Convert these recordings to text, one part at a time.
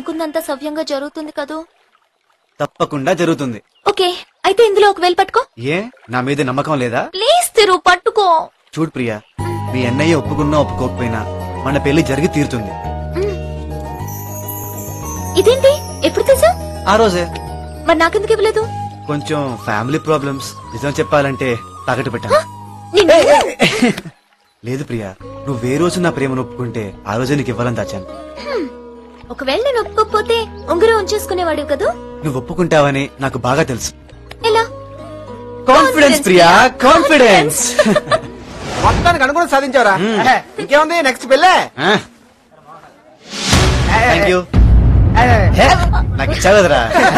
అనుకున్నంత సవ్యంగా జరుగుతుంది కదూ తప్పకుండా జరుగుతుంది ఓకే అయితే ఇందులో ఒక వేలు పట్టుకో ఏ నా మీద నమ్మకం లేదా ప్లీజ్ తిరు పట్టుకో చూడు ప్రియా మీ అన్నయ్య ఒప్పుకున్నా ఒప్పుకోకపోయినా మన పెళ్లి జరిగి తీరుతుంది ఇదేంటి ఎప్పుడు తెలుసా ఆ రోజే మరి నాకెందుకు ఇవ్వలేదు కొంచెం ఫ్యామిలీ ప్రాబ్లమ్స్ నిజం చెప్పాలంటే తాకట్టు పెట్టాను నిన్ను లేదు ప్రియా నువ్వు ఏ రోజు నా ప్రేమను ఒప్పుకుంటే ఆ రోజే నీకు ఇవ్వాలని దాచాను ఒకవేళ నేను ఒప్పుకోకపోతే ఉంగరం ఉంచేసుకునేవాడు కదూ నువ్వు ఒప్పుకుంటావని నాకు బాగా తెలుసు ఎలా కాన్ఫిడెన్స్ ప్రియా కాన్ఫిడెన్స్ మొత్తానికి అనుకుని సాధించావరా ఎహె, ఇంకేముంది నెక్స్ట్ పెళ్ళే థ్యాంక్ యూ నాకు ఇచ్చావు కదరా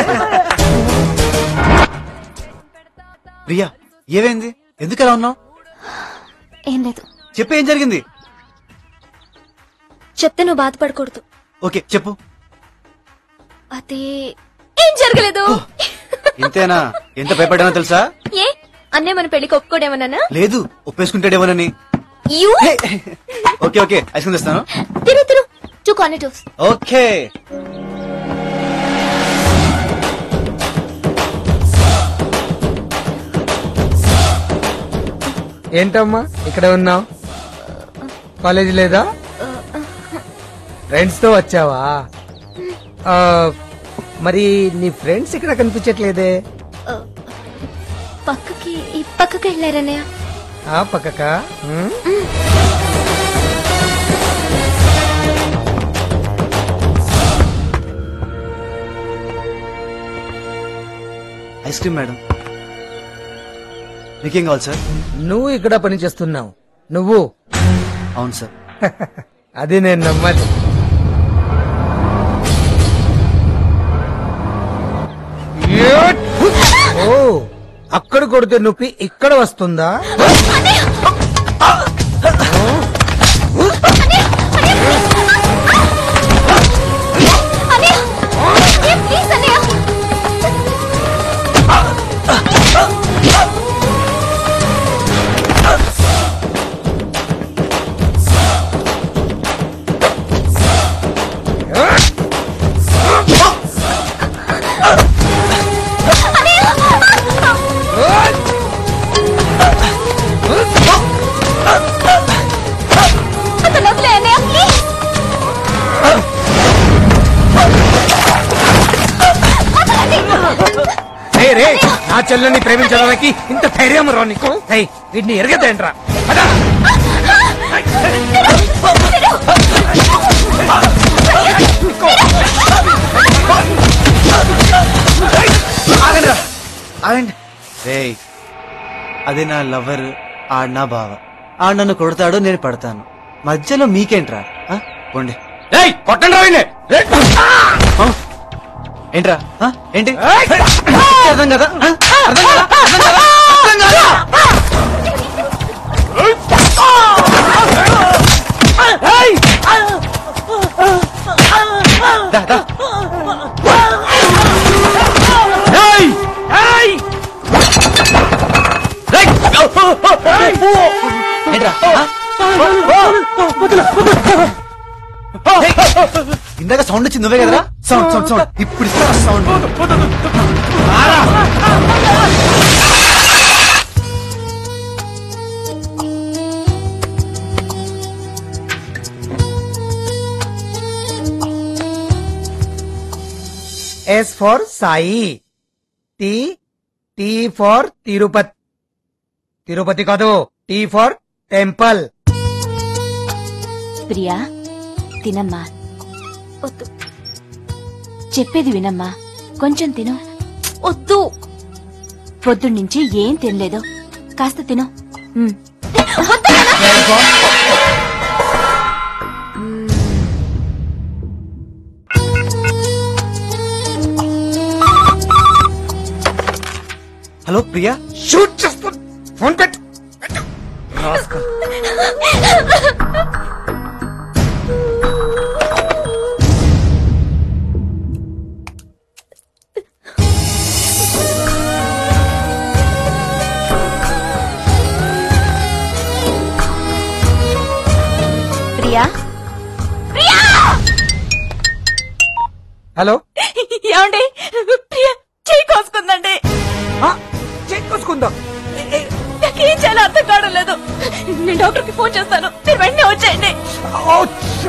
ప్రియా ఏమైంది ఎందుకు అలా ఉన్నావు ఏం లేదు చెప్పు ఏం జరిగింది చెప్తే నువ్వు బాధపడకూడదు ఓకే చెప్పు అదే ఏం జరగలేదు ఇంతేనా ఎంత భయపడ్డానో తెలుసా ఏ అన్నే మన పెళ్లికి ఒప్పుకోడేమన్నా లేదు ఒప్పేసుకుంటాడేమోనని you okay okay ice cream తెస్తాను తిరు తిరు టూ కానిటోస్ ఓకే ఏంటమ్మా ఇక్కడ ఉన్నావు కాలేజ్ లేదా ఫ్రెండ్స్ తో వచ్చావా ఆ, మరి నీ ఫ్రెండ్స్ ఇక్కడ కనిపించట్లేదే పక్కకి ఈ పక్కకి వెళ్ళారన్నయ్య ఆ పక్కక ఉమ్, ఐస్ క్రీమ్ మేడం మీకేం కావాలి సార్ నువ్వు ఇక్కడ పని చేస్తున్నావు నువ్వు అవును సార్ అది నేను నమ్మాలి ఏట్! ఓ అక్కడ కొడితే నొప్పి ఇక్కడ వస్తుందా ప్లీజ్ అన్నయ్య అతను వదిలే అన్నయ్య ప్లీజ్ రే రే నా చెల్లెని ప్రేమించడానికి ఇంత ధైర్యం రా నీకు హే, వీటిని ఎరగదేంట్రా పద. ఆగండి రా. ఆగండి రేయ్ అది నా లవర్ ఆడు నా బావ ఆడు నన్ను కొడతాడు నేను పడతాను మధ్యలో మీకేంట్రా ఆ? పోండి కొట్టండి రావిని ఆ? ఏంట్రా ఆ? ఏంటి అర్థం కదా ఆ? అర్థం కదా అర్థం కదా అర్థం కదా దా, దా. ఏయ్! ఏంట్రా ఆ? ఏయ్! ఇందాక సౌండ్ వచ్చింది నువ్వే కదరా సౌండ్ సౌండ్ సౌండ్ ఇప్పుడు ఇస్తా sound S for Sai T T for Tirupati Tirupati కాదు టీ ఫర్ టెంపుల్ ప్రియా తినమ్మా వద్దు చెప్పేది వినమ్మా కొంచెం తిను వద్దు పొద్దున్నుంచి ఏం తినలేదు కాస్త తిను ఉమ్. హలో ప్రియా షూట్ చేస్తా ఫోన్ పెట్టు పెట్టు. ప్రియా హలో ఏమండి ప్రియ చేయి కోసుకుందండి ఆ, చెక్ కోసుకుందాం నాకేం చేయాలో అర్థం కావడం లేదు నేను డాక్టర్ కి ఫోన్ చేస్తాను మీరు వెంటనే వచ్చేయండి ఓ, ఛ.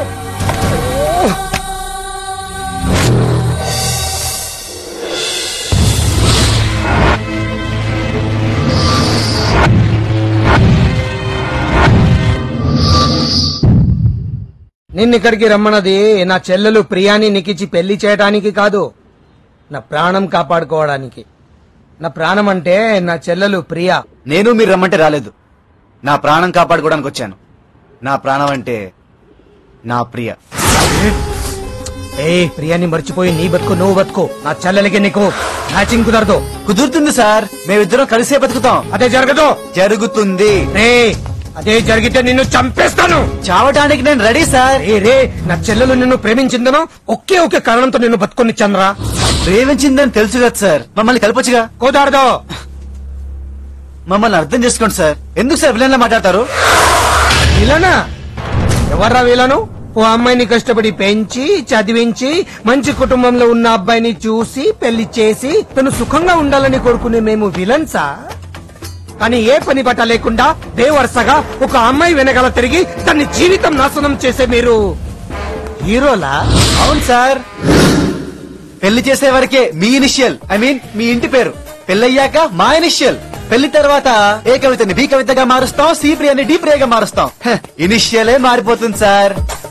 నిన్ను ఇక్కడికి రమ్మన్నది నా చెల్లెలు ప్రియాని నీకిచ్చి పెళ్లి చేయడానికి కాదు నా ప్రాణం కాపాడుకోవడానికి నా ప్రాణం అంటే నా చెల్లెలు ప్రియా నేను మీరు రమ్మంటే రాలేదు నా ప్రాణం కాపాడుకోవడానికి వచ్చాను నా ప్రాణం అంటే నా ప్రియ ఏ ప్రియాని మర్చిపోయి నీ బతుకు నువ్వు బతుకు నా చెల్లెలికి నీకు మ్యాచింగ్ కుదరదు కుదురుతుంది సార్ మేమిద్దరం కలిసే బతుకుతాం అదే జరగదు జరుగుతుంది రే అదే జరిగితే నిన్ను చంపేస్తాను చావటానికి నేను రెడీ సార్ రే రే నా చెల్లెలు నిన్ను ప్రేమించిందనో ఒకే ఒకే కారణంతో నిన్ను బతుకొని చంద్రా ప్రేమించిందని తెలుసు కదా సార్ మమ్మల్ని కలపొచ్చుగా కుదరదు మమ్మల్ని అర్థం చేసుకోండి సార్ ఎందుకు సార్ విలన్లా మాట్లాడతారు వీలనా ఎవర్రా వీలను ఓ అమ్మాయిని కష్టపడి పెంచి చదివించి మంచి కుటుంబంలో ఉన్న అబ్బాయిని చూసి పెళ్లి చేసి తను సుఖంగా ఉండాలని కోరుకునే మేము విలన్సా కానీ ఏ పని బట్ట లేకుండా బేవరుసగా ఒక అమ్మాయి వెనకాల తిరిగి దాన్ని జీవితం నాశనం చేసే మీరు హీరోలా అవును సార్ పెళ్లి చేసే వరకే మీ ఇనిషియల్ ఐ మీన్ మీ ఇంటి పేరు పెళ్ళయ్యాక మా ఇనిషియల్ పెళ్లి తర్వాత ఏ కవితని బి కవితగా మారుస్తాం సి ప్రియని డి ప్రియగా మారుస్తాం హ, ఇనిషియలే మారిపోతుంది సార్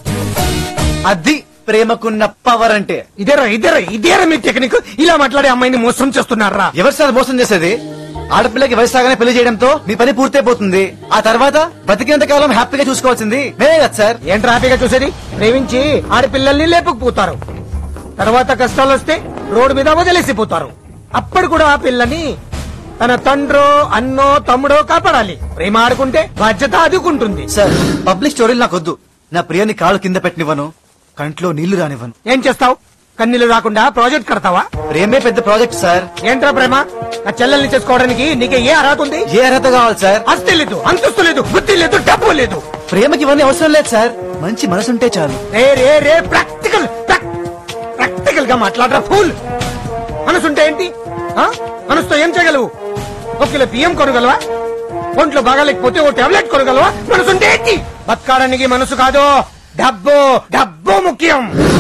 అది ప్రేమకున్న పవర్ అంటే ఇదేరా ఇదేరా ఇదేరా మీ టెక్నిక్ ఇలా మాట్లాడే అమ్మాయిని మోసం చేస్తున్నారా ఎవరు సార్ మోసం చేసేది ఆడపిల్లకి వయసాగానే పెళ్లి చేయడంతో మీ పని పూర్తయిపోతుంది ఆ తర్వాత బతికినంత కాలం హ్యాపీగా చూసుకోవాల్సింది మేమే కదా సార్ ఏంటి హ్యాపీగా చూసేది ప్రేమించి ఆడపిల్లల్ని లేపుకుపోతారు తర్వాత కష్టాలు వస్తే రోడ్డు మీద వదిలేసిపోతారు అప్పుడు కూడా ఆ పిల్లని తన తండ్రో అన్నో తమ్ముడో కాపాడాలి ప్రేమ ఆడుకుంటే బాధ్యత అదుకుంటుంది సార్ పబ్లిక్ స్టోరీలు నాకు వద్దు నా ప్రియాని కాళ్ళు కింద పెట్టనివ్వను కంట్లో నీళ్లు రానివ్వను ఏం చేస్తావు కన్నీళ్లు రాకుండా ప్రాజెక్ట్ కడతావా ప్రేమే పెద్ద ప్రాజెక్ట్ సార్ ఏంట్రా ప్రేమ నా చెల్లెల్ని చేసుకోవడానికి నీకే ఏ అర్హత ఉంది ఏ అర్హత కావాలి సార్ ఆస్తి లేదు అంతస్తు లేదు బుద్ధి లేదు డబ్బు లేదు ప్రేమకి ఇవన్నీ అవసరం లేదు సార్ మంచి మనసుంటే చాలు రే రే రే ప్రాక్టికల్ ప్రాక్టికల్ గా మాట్లాడరా ఫూల్ మనసుంటే ఏంటి ఆ? మనసుతో ఏం చేయగలవు ఒక కిలో బియ్యం కొనగలవా ఒంట్లో బాగాలేకపోతే ఓ టాబ్లెట్ కొనగలవా మనసుంటే ఏంటి బతకాడానికి మనసు కాదు డబ్బు డబ్బు ముఖ్యం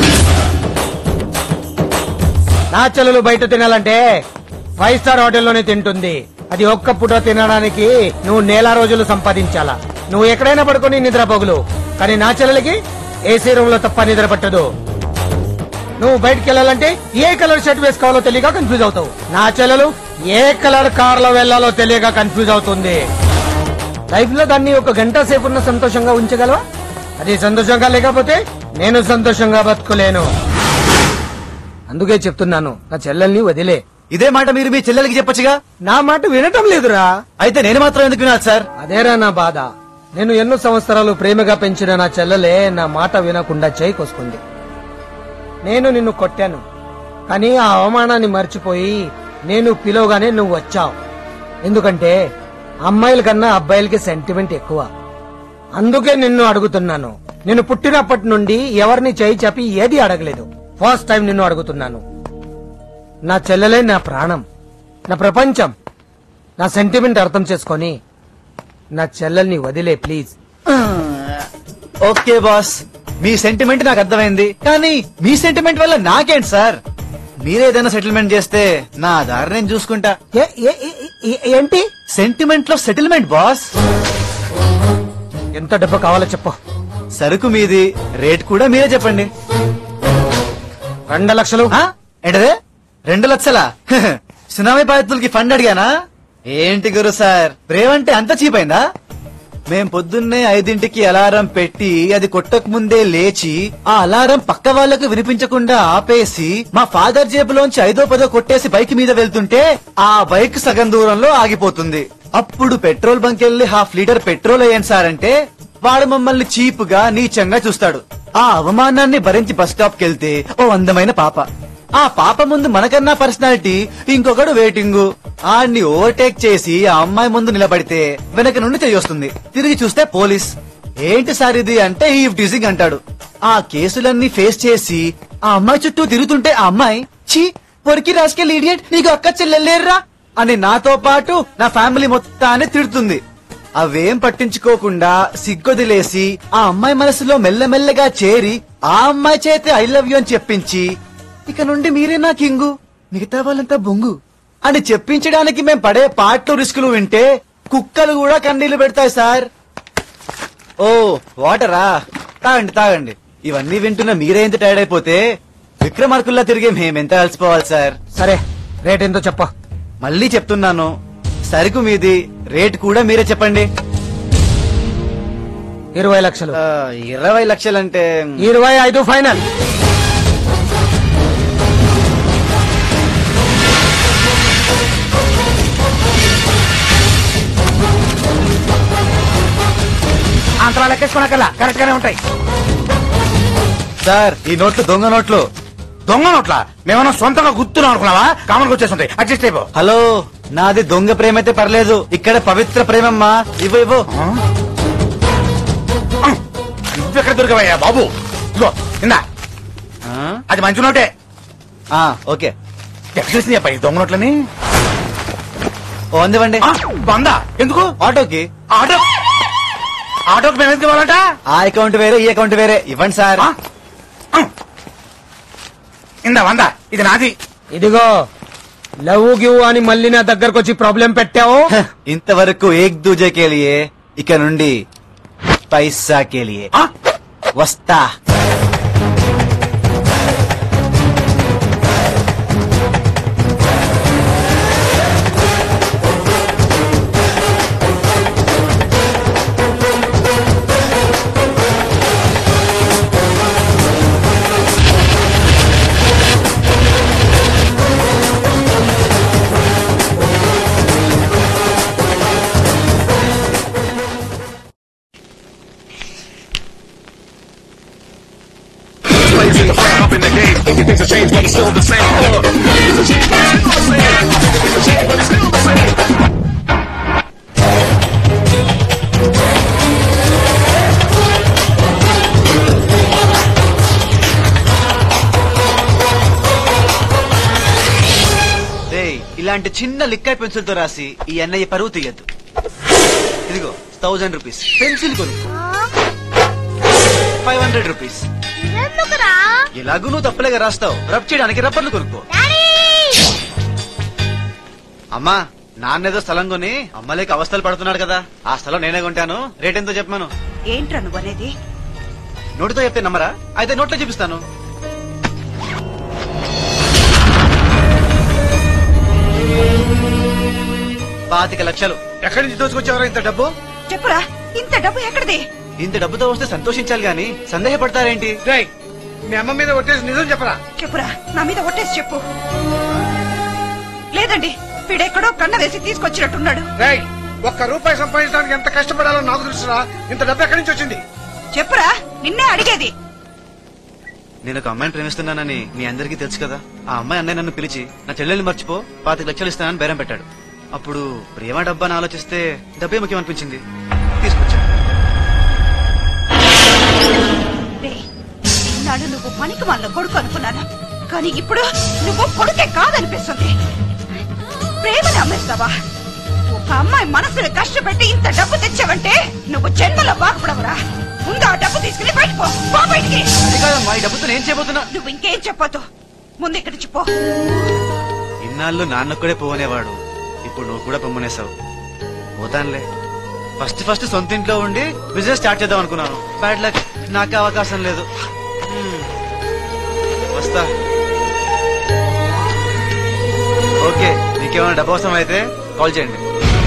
నా చెల్లెలు బయట తినాలంటే ఫైవ్ స్టార్ హోటల్లోనే తింటుంది అది ఒక్క పూట తినడానికి నువ్వు నెల రోజులు సంపాదించాలా నువ్వు ఎక్కడైనా పడుకొని నిద్ర పోగులు కానీ నా చెల్లెలకి ఏసీ రూమ్ లో తప్ప నిద్ర పట్టదు నువ్వు బయటికి వెళ్ళాలంటే ఏ కలర్ షర్ట్ వేసుకోవాలో తెలియక కన్ఫ్యూజ్ అవుతావు నా చెల్లెలు ఏ కలర్ కార్ లో వెళ్లాలో తెలియక కన్ఫ్యూజ్ అవుతుంది లైఫ్ లో దాన్ని ఒక గంట సేపు ఉన్న సంతోషంగా ఉంచగలవా అది సంతోషంగా లేకపోతే నేను సంతోషంగా బతుకులేను అందుకే చెప్తున్నాను నా చెల్లెల్ని వదిలే ఇదే మాట మీరు మీ చెల్లెలకి చెప్పొచ్చుగా నా మాట వినటం లేదురా అయితే నేను మాత్రం ఎందుకు వినాలి సార్ అదేరా నా బాధ నేను ఎన్నో సంవత్సరాలు ప్రేమగా పెంచిన నా చెల్లెలే నా మాట వినకుండా చేయి కోసుకుంది నేను నిన్ను కొట్టాను కానీ ఆ అవమానాన్ని మర్చిపోయి నేను పిలవగానే నువ్వు వచ్చావు ఎందుకంటే అమ్మాయిల కన్నా అబ్బాయిలకి సెంటిమెంట్ ఎక్కువ అందుకే నిన్ను అడుగుతున్నాను నేను పుట్టినప్పటి నుండి ఎవరిని చేయి చెప్పి ఏది అడగలేదు ఫస్ట్ టైం నిన్ను అడుగుతున్నాను నా చెల్లెలే నా ప్రాణం నా ప్రపంచం నా సెంటిమెంట్ అర్థం చేసుకొని నా చెల్లెల్ని వదిలే ప్లీజ్ ఓకే బాస్ మీ సెంటిమెంట్ నాకు అర్థమైంది కానీ మీ సెంటిమెంట్ వల్ల నాకేంటి సార్ మీరేదైనా సెటిల్మెంట్ చేస్తే నా దారి నేను చూసుకుంటా ఏ- ఏ- ఏ- ఏ- ఏంటి సెంటిమెంట్ లో సెటిల్మెంట్ బాస్ ఎంత డబ్బు కావాలో చెప్పు సరుకు మీది రేట్ కూడా మీరే చెప్పండి రెండు లక్షలు ఆ? ఏంటదే రెండు లక్షలా సునామీ బాధితులకి ఫండ్ అడిగానా ఏంటి గురు సార్ ప్రేమ అంటే అంత చీప్ అయిందా మేం పొద్దున్నే ఐదింటికి అలారం పెట్టి అది కొట్టక ముందే లేచి ఆ అలారం పక్క వాళ్ళకు వినిపించకుండా ఆపేసి మా ఫాదర్ జేబులోంచి ఐదో పదో కొట్టేసి బైక్ మీద వెళ్తుంటే ఆ బైక్ సగం దూరంలో ఆగిపోతుంది అప్పుడు పెట్రోల్ బంక్ వెళ్లి హాఫ్ లీటర్ పెట్రోల్ వేయండి సార్ అంటే వాడు మమ్మల్ని చీప్ గా నీచంగా చూస్తాడు ఆ అవమానాన్ని భరించి బస్ స్టాప్ కెళ్తే ఓ అందమైన పాప ఆ పాప ముందు మనకన్నా పర్సనాలిటీ ఇంకొకడు వెయిటింగ్ ఆడిని ఓవర్టేక్ చేసి ఆ అమ్మాయి ముందు నిలబడితే వెనక నుండి చెయ్యొస్తుంది తిరిగి చూస్తే పోలీస్ ఏంటి సార్ ఇది అంటే ఈ టీజింగ్ అంటాడు ఆ కేసులన్నీ ఫేస్ చేసి ఆ అమ్మాయి చుట్టూ తిరుగుతుంటే ఆ అమ్మాయి ఛీ పొరికి రాసుకెళ్ళి ఇడియట్ నీకు అక్క చెల్లెల్లేర్రా అని నాతో పాటు నా ఫ్యామిలీ మొత్తాన్ని తిడుతుంది అవేం పట్టించుకోకుండా సిగ్గొదిలేసి ఆ అమ్మాయి మనసులో మెల్లమెల్లగా చేరి ఆ అమ్మాయి చేతే ఐ లవ్ యూ అని చెప్పించి ఇక నుండి మీరే నా కింగు మిగతా వాళ్ళంతా బొంగు అని చెప్పించడానికి మేం పడే పాటలు రిస్కులు వింటే కుక్కలు కూడా కన్నీళ్లు పెడతాయి సార్ ఓ వాటరా తాగండి తాగండి ఇవన్నీ వింటున్న మీరే ఎంత టైర్డ్ అయిపోతే విక్రమార్కుల్లా తిరిగే మేమెంత అలసిపోవాలి సార్ సరే రేట్ ఎంతో చెప్ప మళ్ళీ చెప్తున్నాను సరుకు మీది రేట్ కూడా మీరే చెప్పండి ఇరవై లక్షలు ఆ, ఇరవై లక్షలంటే ఇరవై ఐదు ఫైనల్ అంతలా లెక్కేసుకోనక్కర్లా కరెక్ట్ గానే ఉంటాయి సార్ ఈ నోట్లు దొంగ నోట్లు దొంగ నోట్ల మేమన్నా సొంతంగా గుర్తున్నాం అనుకున్నావా కామన్ వచ్చేస్తుంటాయి అడ్జస్ట్ అయిపో హలో నాది దొంగ ప్రేమ అయితే పర్లేదు ఇక్కడ పవిత్ర ప్రేమమ్మా ఇవ్వు ఇవ్వు నువ్వెక్కడ దొరికవయ్యా బాబు ఇదిగో ఇందా ఆ? అది మంచి నోటే ఆ, ఓకే ఎక్కడ తెలిసింది అబ్బాయి దొంగ నోట్లని ఓ అందివ్వండి ఆ, వందా ఎందుకు ఆటోకి ఆటో ఆటోకి మేము ఎందుకు ఇవ్వాలంట ఆ అకౌంట్ వేరే ఈ అకౌంట్ వేరే ఇవ్వండి సార్ ఆ? ఆ. ఇందా వందా ఇది నాది ఇదిగో లవ్ గివ్ అని మళ్ళీ నా దగ్గరకు వచ్చి ప్రాబ్లం పెట్టావు హ, ఇంతవరకు ఏక్ దూజే కే లియే ఇక నుండి పైసా కే లియే ఆ? వస్తా రేయ్, ఇలాంటి చిన్న లిక్కాయ్ పెన్సిల్ తో రాసి ఈ అన్నయ్య పరువు తీయద్దు ఇదిగో థౌజండ్ రూపీస్ పెన్సిల్ కొను ఫైవ్ హండ్రెడ్ రూపీస్ ఎందుకురా ఎలాగూ నువ్వు తప్పలేగా రాస్తావు రబ్ చేయడానికి రబ్బర్లు కొనుక్కో అమ్మా నాన్నేదో స్థలం కొని అమ్మలేక అవస్థలు పడుతున్నాడు కదా ఆ స్థలం నేనే కొంటాను రేట్ ఎంతో చెప్పమాను ఏంట్రా నువ్వు అనేది నోటితో చెప్తే నమ్మరా అయితే నోట్లో చూపిస్తాను పాతిక లక్షలు ఎక్కడి నుంచి దోచుకొచ్చావరా ఇంత డబ్బు చెప్పురా ఇంత డబ్బు ఎక్కడిది ఇంత డబ్బుతో వస్తే సంతోషించాలి గాని సందేహపడతారేంటి రేయ్ మీ అమ్మ మీద ఒట్టేసి నిజం చెప్పరా చెప్పురా నా మీద ఒట్టేసి చెప్పు లేదండి వీడెక్కడో కన్న వేసి తీసుకొచ్చినట్టున్నాడు రేయ్ ఒక్క రూపాయి సంపాదించడానికి ఎంత కష్టపడాలో నాకు తెలుసురా ఇంత డబ్బు ఎక్కడి నుంచి వచ్చింది చెప్పురా నిన్నే అడిగేది నేను ఒక అమ్మాయిని ప్రేమిస్తున్నానని మీ అందరికీ తెలుసు కదా ఆ అమ్మాయి అన్నయ్య నన్ను పిలిచి నా చెల్లెల్ని మర్చిపో పాతిక లక్షలు ఇస్తానని బేరం పెట్టాడు అప్పుడు ప్రేమ డబ్బా అని ఆలోచిస్తే డబ్బే ముఖ్యం అనిపించింది తీసుకొచ్చాను రేయ్, ఇన్నాళ్ళు నువ్వు పనికి వాళ్ళ కొడుకు అనుకున్నాను కానీ ఇప్పుడు నువ్వు కొడుకే కాదనిపిస్తుంది ప్రేమని అమ్మేస్తావా ఒక అమ్మాయి మనసుని కష్టపెట్టి ఇంత డబ్బు తెచ్చావంటే నువ్వు జన్మలో బాగుపడవురా ముందు ఆ డబ్బు తీసుకుని బయటకు పో. పో బయటికి అది కాదమ్మా ఈ డబ్బుతో నేను చేయబోతున్నా నువ్వు ఇంకేం చెప్పొద్దు ముందు ఇక్కడి నుంచి పో ఇన్నాళ్ళు నాన్నొక్కడే పోవనేవాడు ఇప్పుడు నువ్వు కూడా పొమ్మనేసావు పోతానులే ఫస్ట్ ఫస్ట్ సొంత ఇంట్లో ఉండి బిజినెస్ స్టార్ట్ చేద్దాం అనుకున్నాను బ్యాడ్ లక్ నాకు అవకాశం లేదు హ్మ్. వస్తా ఓకే నీకేమైనా డబ్బు అవసరం అయితే కాల్ చేయండి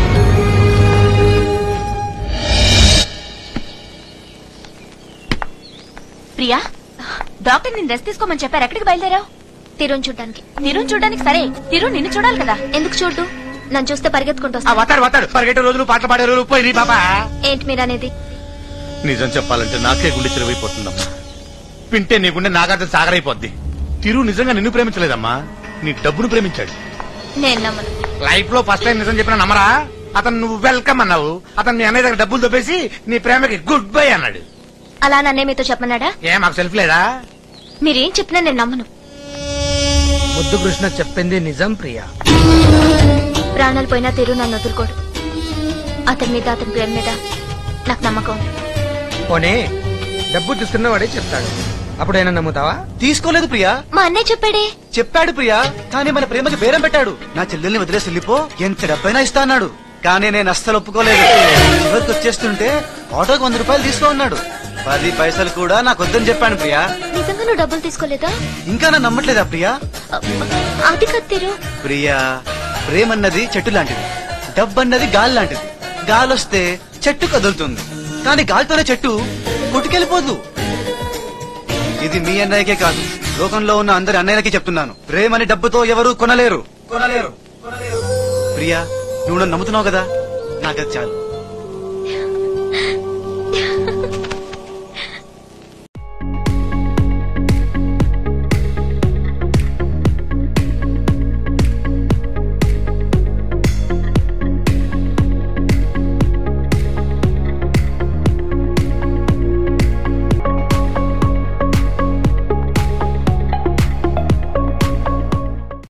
ప్రియా డాక్టర్ నిన్ను రెస్ట్ తీసుకోమని చెప్పారు ఎక్కడికి బయలుదేరావు తిరుని చూడ్డానికి తిరు చూడడానికి సరే తిరు నిన్ను చూడాలి కదా ఎందుకు చూడ్డు నన్ను చూస్తే పరిగెత్తుకుంటూ ఆ వస్తా వతాడు వతాడు పరిగెట్టే రోజులు పాటలు పాడే రోజులు పోయి పాప ఏంటి మీరనేది నిజం చెప్పాలంటే నాకే గుండె చెరువైపోతుందమ్మా వింటే నీ గుండె నాగార్జున సాగరైపోద్ది తిరు నిజంగా నిన్ను ప్రేమించలేదమ్మా నీ డబ్బును ప్రేమించాడు నేను నమ్మను లైఫ్ లో ఫస్ట్ టైం నిజం చెప్పిన నమ్మరా అతను నువ్వు వెల్కమ్ అన్నావు అతను మీ అన్నయ్య దగ్గర డబ్బులు దొబ్బేసి నీ ప్రేమకి గుడ్ బై అన్నాడు అలా నన్నే మీతో చెప్పమన్నాడా ఏ మాకు సెల్ఫ్ లేదా మీరేం చెప్పినా నేను నమ్మను ముద్దు కృష్ణ చెప్పింది నిజం ప్రియా ప్రాణాలు పోయినా తిరు నన్ను వదులుకోడు అతని మీద అతని ప్రేమ మీద నాకు నమ్మకం ఉంది పోనీ డబ్బు తీసుకున్నవాడే చెప్తాడు అప్పుడైనా నమ్ముతావా తీసుకోలేదు ప్రియా మా అన్నయ్య చెప్పాడే చెప్పాడు ప్రియా కానీ మన ప్రేమకి బేరం పెట్టాడు నా చెల్లెల్ని వదిలేసి వెళ్ళిపో ఎంత డబ్బైనా ఇస్తా అన్నాడు కానీ నేను అస్సలు ఒప్పుకోలేదు చివరికి వచ్చేస్తుంటే ఆటోకి వంద రూపాయలు తీసుకో అన్నాడు పది పైసలు కూడా నాకు వద్దని చెప్పాను ప్రియా నిజంగా నువ్వు డబ్బులు తీసుకోలేదా ఇంకా నా నమ్మట్లేదా ప్రియా అది కాదు తిరు ప్రియా ప్రేమన్నది చెట్టు లాంటిది డబ్బన్నది గాలి లాంటిది గాలొస్తే చెట్టు కదులుతుంది కానీ గాలితోనే చెట్టు కొట్టుకెళ్ళిపోదు ఇది మీ అన్నయ్యకే కాదు లోకంలో ఉన్న అందరి అన్నయ్యలకి చెప్తున్నాను ప్రేమని డబ్బుతో ఎవరు కొనలేరు కొనలేరు ప్రియా నువ్వు నన్ను నమ్ముతున్నావు కదా నాకది చాలు